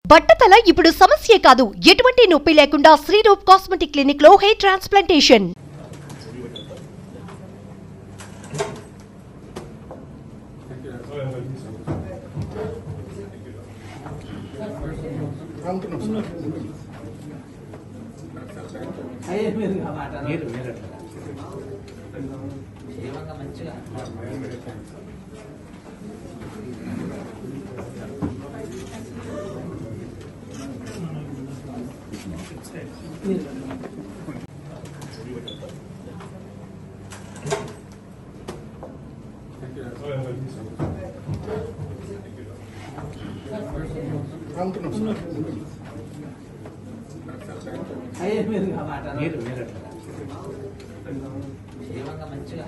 బట్టతల ఇప్పుడు సమస్యే కాదు ఎటువంటి నొప్పి లేకుండా శ్రీరూప్ కాస్మెటిక్ క్లినిక్ లో హెయిర్ ట్రాన్స్ప్లాంటేషన్ అయ్యే మీరుగా మాట మీరు మీరు క్షేమంగా మంచిగా అయ్యే మీరుగా మాట మీరు మీరు క్షేమంగా మంచిగా